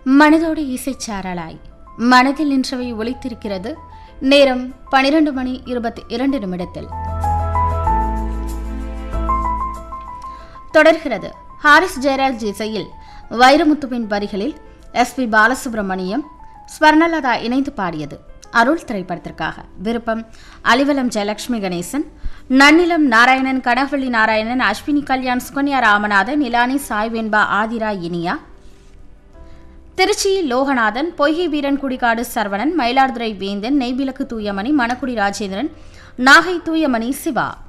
மனதோடு இசைச்சாரலாய் மனதில் நின்றவை ஒலித்திருக்கிறது நேரம் பனிரெண்டு மணி இருபத்தி இரண்டு நிமிடத்தில் தொடர்கிறது ஹாரிஸ் ஜெயராஜ் இசையில் வைரமுத்துவின் வரிகளில் எஸ் பி பாலசுப்ரமணியம் ஸ்வர்ணலதா இணைந்து பாடியது அருள் திரைப்படத்திற்காக விருப்பம் அலிவலம் ஜெயலட்சுமி கணேசன் நன்னிலம் நாராயணன் கனகவள்ளி நாராயணன் அஸ்வினி கல்யாண் சுகன்யா ராமநாதன் நிலானி சாய் வெண்பா ஆதிரா இனியா திருச்சி லோகநாதன் பொய்கை வீரன் குடிகாடு சரவணன் மயிலாடுதுறை வேந்தன் நெய்விளக்கு தூயமணி மணக்குடி ராஜேந்திரன் நாகை தூயமணி சிவா